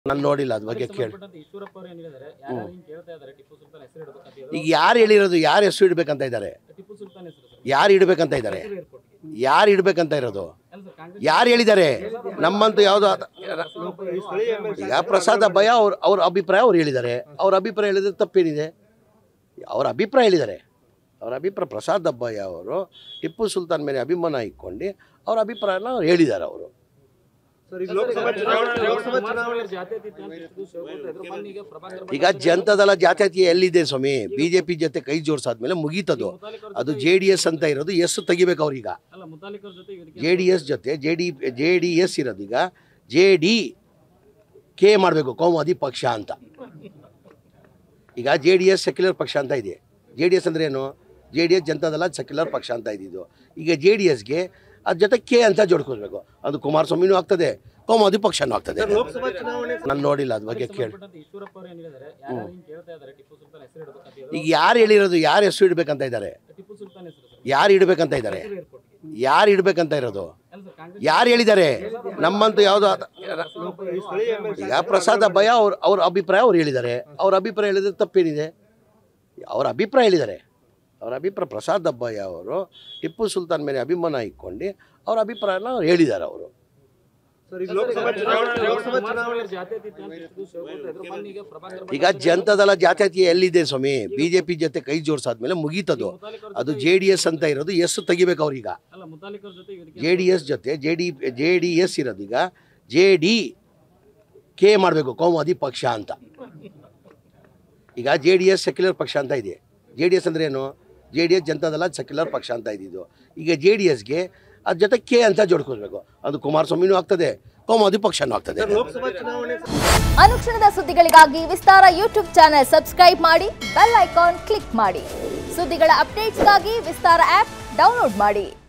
ನಾನು ನೋಡಿಲ್ಲ ಅದ್ರ ಬಗ್ಗೆ ಕೇಳಿ ಸಂಬಂಧಪಟ್ಟಂತೆ ಈಶ್ವರಪ್ಪ ಅವರು ಏನ್ ಹೇಳಿದ್ದಾರೆ ಯಾರು ಹಿಂಗ್ ಕೇಳ್ತಾ ಇದ್ದಾರೆ ಟಿಪ್ಪು ಸುಲ್ತಾನ್ ಹೆಸರು ಇಡಬೇಕಂತ ಹೇಳಿದ್ರು. ಈಗ ಯಾರು ಹೇಳಿರೋದು ಯಾರು ಹೆಸರು ಇಡ್ಬೇಕಂತ ಇದ್ದಾರೆ ಟಿಪ್ಪು ಸುಲ್ತಾನ್ ಹೆಸರು ಸರ್ ಯಾರು ಇಡ್ಬೇಕಂತ ಇದ್ದಾರೆ ಏರ್ಪೋರ್ಟ್ಗೆ ಯಾರು ಇಡ್ಬೇಕಂತ ಇರೋದು ಅಲ್ಲ ಸರ್ ಕಾಂಗ್ರೆಸ್ ಯಾರು ಹೇಳಿದ್ದಾರೆ ನಮ್ಮಂತೂ ಯಾವುದು ಈಗ ಪ್ರಸಾದ್ ಭಯ ಅವ್ರ ಅವ್ರ ಅಭಿಪ್ರಾಯ ಅವ್ರು ಹೇಳಿದ್ದಾರೆ ಅವ್ರ ಅಭಿಪ್ರಾಯ ಹೇಳಿದ್ರೆ ತಪ್ಪೇನಿದೆ ಅವ್ರ ಅಭಿಪ್ರಾಯ ಹೇಳಿದ್ದಾರೆ ಅವ್ರ ಅಭಿಪ್ರಾಯ ಪ್ರಸಾದ್ ಅಬ್ಬಯ್ಯ ಅವರು ಟಿಪ್ಪು ಸುಲ್ತಾನ್ ಮೇಲೆ ಅಭಿಮಾನ ಇಟ್ಕೊಂಡು ಅವ್ರ ಅಭಿಪ್ರಾಯನ ಅವ್ರು ಹೇಳಿದ್ದಾರೆ ಅವರು ಕುಮಾರಸ್ವಾಮಿ ಜಾತ್ಯತೀತ ಅಂತ ಇಷ್ಟು ದಿವ್ಸ ಹೇಳ್ಕೊಳ್ತಾ ಇದ್ರು. ಮೊನ್ನೆ ಈಗ ಪ್ರಭಾಕರ್ ಈಗ ಜನತಾದಳ ಜಾತ್ಯತೀಯ ಎಲ್ಲಿದೆ ಸ್ವಾಮಿ ಬಿ ಜೆ ಪಿ ಜೊತೆ ಕೈ ಜೋಡಿಸಾದ್ಮೇಲೆ ಮುಗೀತದು ಮುತಾಲಿಕ್ ಅವ್ರ ಅದು ಜೆ ಡಿ ಎಸ್ ಅಂತ ಇರೋದು ಎಸ್ ತೆಗಿಬೇಕು ಅವ್ರೀಗ ಅಲ್ಲ ಮುತಾಲಿಕ್ ಅವ್ರ ಜೊತೆ ಇವರಿಗೆ ಜೆ ಡಿ ಎಸ್ ಜೊತೆ J D J D S ಇರೋದೀಗ ಜೆ ಡಿ ಕೆ ಮಾಡಬೇಕು ಕೋಮುವಾದಿ ಪಕ್ಷ ಅಂತ ಈಗ ಜೆ ಡಿ ಎಸ್ ಸೆಕ್ಯುಲರ್ ಪಕ್ಷ ಅಂತ ಇದೆ ಜೆ ಡಿ ಎಸ್ ಅಂದ್ರೆ ಏನು J D S Janata Dal secular ಪಕ್ಷ ಅಂತ ಇದ್ದಿದ್ದು ಈಗ ಜೆ ಡಿ ಎಸ್ಗೆ ಅದ್ರ ಜೊತೆ ಕೆ ಅಂತ ಜೋಡ್ಕೊಳ್ಬೇಕು ಅದು ಕುಮಾರಸ್ವಾಮಿನೂ ಆಗ್ತದೆ ಕೋಮುವಾದಿ ಪಕ್ಷನೂ ಆಗ್ತದೆ ನಾನು ನೋಡಿಲ್ಲ ಅದ್ರ ಬಗ್ಗೆ ಕೇಳಿ ಸಂಬಂಧಪಟ್ಟಂತೆ ಈಶ್ವರಪ್ಪ ಅವರು ಏನ್ ಹೇಳಿದ್ದಾರೆ ಯಾರು ಹಿಂಗ್ ಕೇಳ್ತಾ ಇದ್ದಾರೆ ಟಿಪ್ಪು ಸುಲ್ತಾನ್ ಹೆಸರು ಇಡಬೇಕಂತ ಹೇಳಿದ್ರು. ಈಗ ಯಾರು ಹೇಳಿರೋದು ಯಾರು ಹೆಸರು ಇಡ್ಬೇಕಂತ ಇದ್ದಾರೆ ಟಿಪ್ಪು ಸುಲ್ತಾನ್ ಹೆಸರು ಸರ್ ಯಾರು ಇಡ್ಬೇಕಂತ ಇದ್ದಾರೆ ಏರ್ಪೋರ್ಟ್ಗೆ ಯಾರು ಇಡ್ಬೇಕಂತ ಇರೋದು ಅಲ್ಲ ಸರ್ ಕಾಂಗ್ರೆಸ್ ಯಾರು ಹೇಳಿದ್ದಾರೆ ನಮ್ಮಂತೂ ಯಾವುದು ಈಗ ಪ್ರಸಾದ್ ಭಯ ಅವ್ರ ಅವ್ರ ಅಭಿಪ್ರಾಯ ಅವ್ರು ಹೇಳಿದ್ದಾರೆ ಅವ್ರ ಅಭಿಪ್ರಾಯ ಹೇಳಿದ್ರೆ ತಪ್ಪೇನಿದೆ ಅವ್ರ ಅಭಿಪ್ರಾಯ ಹೇಳಿದ್ದಾರೆ ಅವ್ರ ಅಭಿಪ್ರಾಯ ಪ್ರಸಾದ್ ಅಬ್ಬಯ್ಯ ಅವರು ಟಿಪ್ಪು ಸುಲ್ತಾನ್ ಮೇಲೆ ಅಭಿಮಾನ ಇಟ್ಕೊಂಡು ಅವ್ರ ಅಭಿಪ್ರಾಯನ ಅವ್ರು ಹೇಳಿದ್ದಾರೆ ಅವರು ಕುಮಾರಸ್ವಾಮಿ ಜಾತ್ಯತೀತ ಅಂತ ಇಷ್ಟು ದಿವ್ಸ ಹೇಳ್ಕೊಳ್ತಾ ಇದ್ರು. ಮೊನ್ನೆ ಈಗ ಪ್ರಭಾಕರ್ ಈಗ ಜನತಾದಳ ಜಾತ್ಯತೀಯ ಎಲ್ಲಿದೆ ಸ್ವಾಮಿ ಬಿ ಜೆ ಪಿ ಜೊತೆ ಕೈ ಜೋಡಿಸಾದ್ಮೇಲೆ ಮುಗೀತದು ಮುತಾಲಿಕ್ ಅವ್ರ ಅದು ಜೆ ಡಿ ಎಸ್ ಅಂತ ಇರೋದು ಎಸ್ ತೆಗಿಬೇಕು ಅವ್ರೀಗ ಅಲ್ಲ ಮುತಾಲಿಕ್ ಅವ್ರ ಜೊತೆ ಇವರಿಗೆ ಜೆ ಡಿ ಎಸ್ ಜೊತೆ J D J D S ಇರೋದೀಗ ಜೆ ಡಿ ಕೆ ಮಾಡಬೇಕು ಕೋಮುವಾದಿ ಪಕ್ಷ ಅಂತ ಈಗ ಜೆ ಡಿ ಎಸ್ ಸೆಕ್ಯುಲರ್ ಪಕ್ಷ ಅಂತ ಇದೆ ಜೆ ಡಿ ಎಸ್ ಅಂದ್ರೆ ಏನು J D S Janata Dal secular ಪಕ್ಷ ಅಂತ ಇದ್ದಿದ್ದು ಈಗ ಜೆ ಡಿ ಎಸ್ಗೆ ಅದ್ರ ಜೊತೆ ಕೆ ಅಂತ ಜೋಡ್ಕೊಳ್ಬೇಕು ಅದು ಕುಮಾರಸ್ವಾಮಿನೂ ಆಗ್ತದೆ ಕೋಮುವಾದಿ ಪಕ್ಷನೂ ಆಗ್ತದೆ ಅನುಕ್ಷಣದ ಸುದ್ದಿಗಳಿಗಾಗಿ ವಿಸ್ತಾರ ಯೂಟ್ಯೂಬ್ ಚಾನೆಲ್ ಸಬ್ಸ್ಕ್ರೈಬ್ ಮಾಡಿ ಬೆಲ್ ಐಕಾನ್ ಕ್ಲಿಕ್ ಮಾಡಿ ಸುದ್ದಿಗಳ ಅಪ್ಡೇಟ್ಸ್ಗಾಗಿ ವಿಸ್ತಾರ ಆಪ್ ಡೌನ್ಲೋಡ್ ಮಾಡಿ